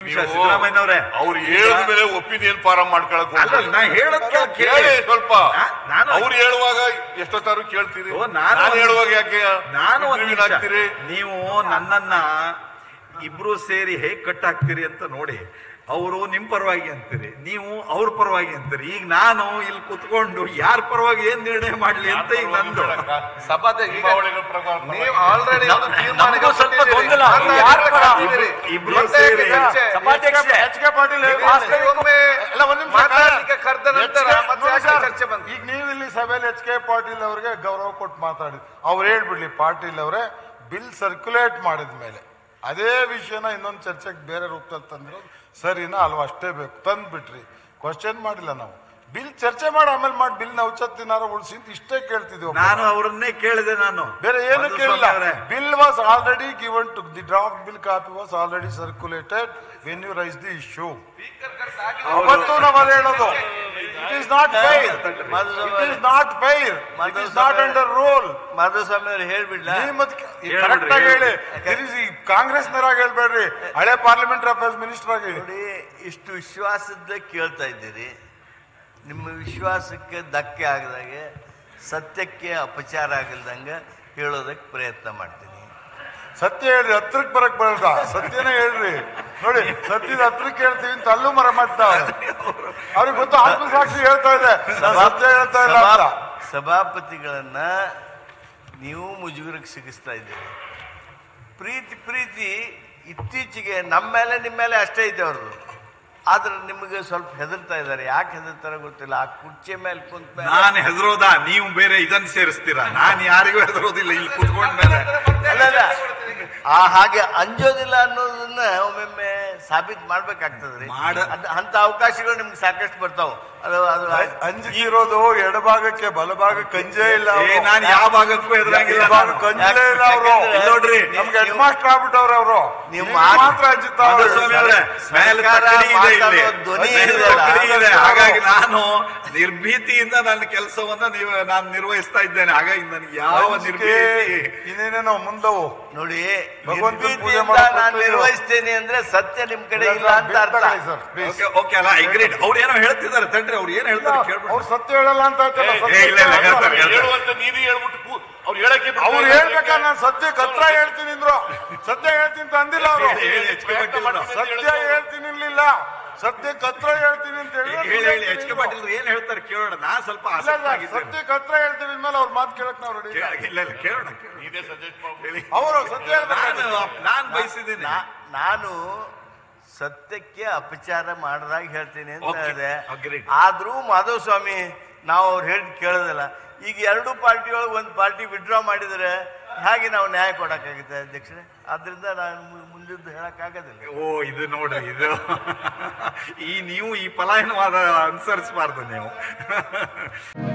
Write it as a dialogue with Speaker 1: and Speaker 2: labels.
Speaker 1: ಸಿದ್ದರಾಮಯ್ಯನವ್ರೆ
Speaker 2: ಅವ್ರು ಹೇಳಿದ ಮೇಲೆ ಒಪಿನಿಯನ್ ಫಾರಂ ಮಾಡ್ಕೊಳಕ್
Speaker 1: ಅಲ್ಲ
Speaker 2: ಹೋಗ್ಬೇಡಿ.
Speaker 1: ನಾ ಹೇಳದ್ ಕೇಳ್-
Speaker 2: ಕೇಳಿ
Speaker 1: ಕೇಳಿ
Speaker 2: ಸ್ವಲ್ಪ
Speaker 1: ನಾ- ನಾನು
Speaker 2: ಅವ್ರು ಹೇಳುವಾಗ ಎಷ್ಟೊತ್ತಾರು ಕೇಳ್ತೀರಿ
Speaker 1: ಓ, ನಾನು
Speaker 2: ನಾನು ಹೇಳುವಾಗ ಯಾಕೆ
Speaker 1: ನಾನು ಒಂದ್
Speaker 2: interview
Speaker 1: ನಿಮಿಷ.
Speaker 2: ಹಾಕ್ತೀರಿ
Speaker 1: ನೀವು ನನ್ನನ್ನ ಇಬ್ರು ಸೇರಿ ಹೇಗ್ ಕಟ್ ಹಾಕ್ತೀರಿ ಅಂತ ನೋಡಿ ಅವರು ನಿಮ್ ಪರವಾಗಿ ಅಂತೀರಿ ನೀವು ಅವ್ರ ಪರವಾಗಿ ಅಂತೀರಿ ಈಗ ನಾನು ಇಲ್ಲಿ ಕುತ್ಕೊಂಡು ಯಾರ ಪರವಾಗಿ ಏನ್ ನಿರ್ಣಯ ಮಾಡ್ಲಿ ಅಂತ ಈಗ ನಂದು
Speaker 3: ಸಭಾಧ್ಯಕ್ಷ ಈಗ
Speaker 2: ನಿಯಮಾವಳಿಗಳ ಪ್ರಕಾರ
Speaker 3: ನೀವು ಆಲ್ರೆಡಿ
Speaker 4: ನಮ್- ನಮಗೂ ಸ್ವಲ್ಪ ಗೊಂದಲ. ಯಾರ್ ಪರ?
Speaker 1: ಇಬ್ರು ಸೇರಿ
Speaker 4: ಸಭಾಧ್ಯಕ್ಷರೇ,
Speaker 5: ಎಚ್ ಕೆ ಪಾಟೀಲ್ ಹೇಳಿ.
Speaker 3: ಒಮ್ಮೆ
Speaker 5: ಎಲ್ಲ ಒಂದ್ ನಿಮಿಷ
Speaker 3: ಮಾತಾಡ್ಲಿಕ್ಕೆ ಕರೆದ ನಂತರ
Speaker 5: HK
Speaker 3: ಮತ್ತೆ
Speaker 5: ನೋಡಿ
Speaker 3: ಯಾಕೆ
Speaker 5: ಸರ್,
Speaker 3: ಚರ್ಚೆ ಬಂತು
Speaker 5: ಈಗ ನೀವು ಇಲ್ಲಿ ಸಭೆಯಲ್ಲಿ ಎಚ್ ಕೆ ಪಾಟೀಲ್ ಅವರಿಗೆ ಗೌರವ ಕೊಟ್ಟು ಮಾತಾಡಿ ಅವ್ರು ಹೇಳ್ಬಿಡ್ಲಿ ಪಾಟೀಲ್ ಅವರೇ ಬಿಲ್ ಸರ್ಕ್ಯುಲೇಟ್ ಮಾಡಿದ ಮೇಲೆ ಅದೇ ವಿಷಯನ ಇನ್ನೊಂದು ಚರ್ಚೆಗೆ ಬೇರೆ ರೂಪದಲ್ಲಿ ತಂದಿರೋದು ಸರಿನಾ ಅಲ್ವಾ ಅಷ್ಟೇ ಬೇಕು ತಂದ್ಬಿಟ್ರಿ ಕ್ವಶನ್ ಮಾಡಿಲ್ಲ ನಾವು ಬಿಲ್ ಚರ್ಚೆ ಮಾಡಿ ಆಮೇಲೆ ಮಾಡಿ ಬಿಲ್ ಔಚತ್ತಿನಾರ ಉಳಿಸಿ ಅಂತ ಇಷ್ಟೇ ಕೇಳ್ತಿದ್ವಿ
Speaker 1: ನಾನು ಅವರನ್ನೇ ಕೇಳಿದೆ ನಾನು
Speaker 5: ಬೇರೆ ಏನು
Speaker 1: ಮಧುಸ್ವಾಮಿ
Speaker 5: ಕೇಳಿಲ್ಲ
Speaker 1: ಅವರೇ,
Speaker 5: bill was already given to the draft bill copy was already circulated when you raise the issue ಅವತ್ತು ನಾವು ಅದೇ ಹೇಳೋದು it is not fair it is not fair it is not under rule
Speaker 4: Madhuswamy ಅವ್ರು ಹೇಳ್ಬಿಡ್ಲ
Speaker 5: ಕರೆಕ್ಟ್ ಆಗಿ ಹೇಳಿ ತಿರುಗಿಸಿ ಕಾಂಗ್ರೆಸ್ ನರಾಗ ಹೇಳ್ಬೇಡ್ರಿ ಹಳೆ ಪಾರ್ಲಿಮೆಂಟರಿ ಅಫೇರ್ಸ್ ಮಿನಿಸ್ಟರ್ ಆಗಿ
Speaker 4: ನೋಡಿ ಇಷ್ಟು ವಿಶ್ವಾಸದ ಕೇಳ್ತಾ ಇದ್ದೀರಿ ನಿಮ್ಮ ವಿಶ್ವಾಸಕ್ಕೆ ಧಕ್ಕೆ ಆಗದಾಗೆ ಸತ್ಯಕ್ಕೆ ಅಪಚಾರ ಆಗಲ್ದಂಗೆ ಹೇಳೋದಕ್ಕೆ ಪ್ರಯತ್ನ ಮಾಡ್ತೀನಿ
Speaker 5: ಸತ್ಯ ಹೇಳ್ರಿ ಹತ್ರಕ್ಕೆ ಬರಕ್ ಬರಲ್ಲ ಸತ್ಯನೇ ಹೇಳ್ರಿ ನೋಡಿ ಸತ್ಯದ ಹತ್ರಕ್ಕೆ ಹೇಳ್ತೀವಿ ಅಂತ ಅಲ್ಲೂ ಮರ ಮಾಡ್ತಾವೆ ಅವ್ರಿಗೆ ಗೊತ್ತು ಆತ್ಮಸಾಕ್ಷಿ ಹೇಳ್ತಾ ಇದೆ ನಾನ್ ಸತ್ಯ ಹೇಳ್ತಾ ಇಲ್ಲ ಅಂತ
Speaker 4: ಸಭಾ- ಸಭಾಪತಿಗಳನ್ನ ನೀವು ಮುಜುಗರಕ್ಕೆ ಸಿಗಿಸ್ತಾ ಇದ್ದೀರಿ ಪ್ರೀತಿ ಪ್ರೀತಿ ಇತ್ತೀಚೆಗೆ ನಮ್ಮ ಮೇಲೆ ನಿಮ್ಮ ಮೇಲೆ ಅಷ್ಟೇ ಐತೆ ಅವ್ರದ್ದು ಆದ್ರೆ ನಿಮಗೆ ಸ್ವಲ್ಪ ಹೆದರ್ತಾ ಇದ್ದಾರೆ ಯಾಕೆ ಹೆದರ್ತಾರೆ ಗೊತ್ತಿಲ್ಲ ಆ ಕುರ್ಚಿ ಮೇಲೆ ಕುಂತ ಮೇಲೆ
Speaker 1: ನಾನು ಹೆದರೋದಾ ನೀವು ಬೇರೆ ಇದನ್ನ ಸೇರಿಸ್ತೀರಾ ನಾನು ಯಾರಿಗೂ ಹೆದರೋದಿಲ್ಲ ಇಲ್ಲಿ ಕುತ್ಕೊಂಡ್ಮೇಲೆ
Speaker 4: ಅಲ್ಲ, ಅಲ್ಲ. ಆ ಹಾಗೆ ಅಂಜೋದಿಲ್ಲ ಅನ್ನೋದನ್ನ ಒಮ್ಮೊಮ್ಮೆ ಸಾಬೀತ್ ಮಾಡ್ಬೇಕಾಗ್ತದ್ರಿ
Speaker 1: ಮಾಡ-
Speaker 4: ಅದ್- ಅಂತ ಅವಕಾಶಗಳು ನಿಮ್ಗೆ ಸಾಕಷ್ಟು ಬರ್ತಾವ ಅದು ಅದು
Speaker 5: ಅಂಜಿಕೆ ಇರೋದು ಎಡಭಾಗಕ್ಕೆ ಬಲಭಾಗ ಕಂಜೇ ಇಲ್ಲ
Speaker 1: ಏ
Speaker 5: ಅವ್ರು.
Speaker 1: ನಾನು ಯಾವ ಭಾಗಕ್ಕೂ ಹೆದರಂಗಿಲ್ಲ
Speaker 5: ಎಡಭಾಗ
Speaker 1: ನಾನು.
Speaker 5: ಕಂಜಲೇ ಇಲ್ಲ ಅವರು
Speaker 4: ಯಾಕಂದ್ರೆ-
Speaker 1: ಇಲ್ಲಿ ನೋಡ್ರಿ
Speaker 5: ನಮ್ಗೆ ಹೆಡ್ ಮಾಸ್ಟರ್ ಆಗ್ಬಿಟ್ಟವ್ರೆ ಅವರು
Speaker 4: ನೀವು
Speaker 5: ನೀವು
Speaker 4: ಮಾಡ್-
Speaker 5: ಮಾತ್ರ ಅಂಜುತ್ತಾ
Speaker 1: ಮಧುಸ್ವಾಮಿ ಅವರೇ, ಮೇಲೆ
Speaker 4: ಸರ್ಕಾರ
Speaker 1: ತಕ್ಕಡಿ ಇದೆ ಇಲ್ಲಿ.
Speaker 4: ಮಾತಾಡೋ ಧ್ವನಿ
Speaker 1: ಮೇಲೆ
Speaker 4: ಇದೆಯಲ್ಲ,
Speaker 1: ತಕ್ಕಡಿ ಇದೆ.
Speaker 5: ಅದನ್ನ
Speaker 1: ಹಾಗಾಗಿ ನಾನು ನಿರ್ಭೀತಿಯಿಂದ ನನ್ನ ಕೆಲಸವನ್ನ ನೀವು ನಾನು ನಿರ್ವಹಿಸ್ತಾ ಇದ್ದೇನೆ ಹಾಗಾಗಿ ನನಗೆ ಯಾವ
Speaker 5: ಅಂಜಿಕೆ
Speaker 1: ನಿರ್ಭೀತಿ
Speaker 5: ಇನ್ನೇನೇನೋ ಮುಂದವು
Speaker 4: ನೋಡಿ
Speaker 5: ಭಗವಂತನ ಪೂಜೆ
Speaker 4: ನಿರ್ಭೀತಿಯಿಂದ
Speaker 5: ಮಾಡೋ
Speaker 4: ನಾನು
Speaker 5: ಪ್ರಕ್ರಿಯೆ.
Speaker 4: ನಿರ್ವಹಿಸ್ತೇನೆ ಅಂದ್ರೆ ಸತ್ಯ ನಿಮ್ ಕಡೆ ಇಲ್ಲ ಅಂತ ಅರ್ಥ
Speaker 5: ಸರ್
Speaker 1: ಓಕೆ ಓಕೆ ಅಲ್ಲ ಅಗ್ರೀಡ್ ಅವ್ರು ಏನೋ ಹೇಳ್ತಿದ್ದಾರೆ ತಡ್ರಿ ಅವ್ರು ಏನ್ ಹೇಳ್ತಾರೆ ಕೇಳ್ಬಿಟ್ಟು
Speaker 5: ಅವ್ರು ಸತ್ಯ ಹೇಳಲ್ಲ ಅಂತ ಆಯ್ತಲ್ಲ,
Speaker 2: ಏ,
Speaker 5: ಸತ್ಯ
Speaker 1: ಏ, ಇಲ್ಲ, ಇಲ್ಲ, ಹೇಳ್ತಾರೆ, ಹೇಳ್ತಾರೆ.
Speaker 2: ಹೇಳುವಂತ ನೀವೇ ಹೇಳ್ಬಿಟ್ಟು ಕೂ- ಅವ್ರು ಹೇಳಕ್ಕೆ ಬಿಡ್ತಾರೆ.
Speaker 5: ಅವ್ರು ಹೇಳ್ಬೇಕಾ ನಾನು ಸತ್ಯ ಹತ್ರ ಹೇಳ್ತೀನಿ ಅಂದ್ರು ಸತ್ಯ ಹೇಳ್ತೀನಿ ಅಂತ ಅಂದಿಲ್ಲ ಅವರು
Speaker 1: ಹೇಳಿ, ಹೇಳಿ, ಹೆಚ್ಚು ಕಮ್ಮಿ ಇಲ್ಲ.
Speaker 5: ಸತ್ಯ ಹೇಳ್ತೀನಿ ಇರ್ಲಿಲ್ಲ ಸತ್ಯ ಹತ್ರ ಹೇಳ್ತೀನಿ ಅಂತ
Speaker 1: ಹೇಳಿ ಹೇಳಿ ಹೇಳಿ ಎಚ್ ಕೆ ಪಾಟೀಲ್ ಏನ್ ಹೇಳ್ತಾರೆ ಕೇಳೋಣ ನಾ ಸ್ವಲ್ಪ ಆಸಕ್ತ ಆಗಿದ್ದೇನೆ
Speaker 5: ಸತ್ಯ ಹತ್ರ ಹೇಳ್ತೀವಿ ಇನ್ಮೇಲೆ ಅವ್ರ ಮಾತು ಕೇಳಕ್ ನಾವು ರೆಡಿ
Speaker 1: ಕೇಳ- ಇಲ್ಲ ಇಲ್ಲ ಕೇಳೋಣ ಕೇಳೋಣ.
Speaker 2: ನೀವೇ ಸಜೆಸ್ಟ್ ಮಾಡ್ಬಿಡಿ
Speaker 1: ಹೇಳಿ
Speaker 5: ಅವರು ಸತ್ಯ ಹೇಳ್ಬೇಕು
Speaker 1: ನಾನು ನಾನ್ ಬಯಸಿದ್ದೀನಿ
Speaker 4: ನಾ- ನಾನು ಸತ್ಯಕ್ಕೆ ಅಪಚಾರ ಮಾಡದಾಗ ಹೇಳ್ತೀನಿ ಅಂತ
Speaker 1: Okay,
Speaker 4: ಹೇಳಿದೆ
Speaker 1: agreed.
Speaker 4: ಆದ್ರೂ ಮಾಧವಸ್ವಾಮಿ ನಾವು ಅವ್ರು ಹೇಳಿ ಕೇಳೋದಿಲ್ಲ ಈಗ ಎರಡು ಪಾರ್ಟಿ ಒಳಗೆ ಒಂದು ಪಾರ್ಟಿ ವಿಡ್ರಾ ಮಾಡಿದರೆ ಹೇಗೆ ನಾವು ನ್ಯಾಯ ಕೊಡಕ್ಕಾಗುತ್ತೆ ಅಧ್ಯಕ್ಷರೇ ಆದ್ರಿಂದ ನಾನು ಮು- ಮುಂದಿದ್ದು ಹೇಳಕ್ಕಾಗೋದಿಲ್ಲ
Speaker 1: ಓ ಇದು ನೋಡ್ರಿ ಇದು ಈ ನೀವು ಈ ಪಲಾಯನವಾದ ಅನುಸರಿಸಬಾರ್ದು ನೀವು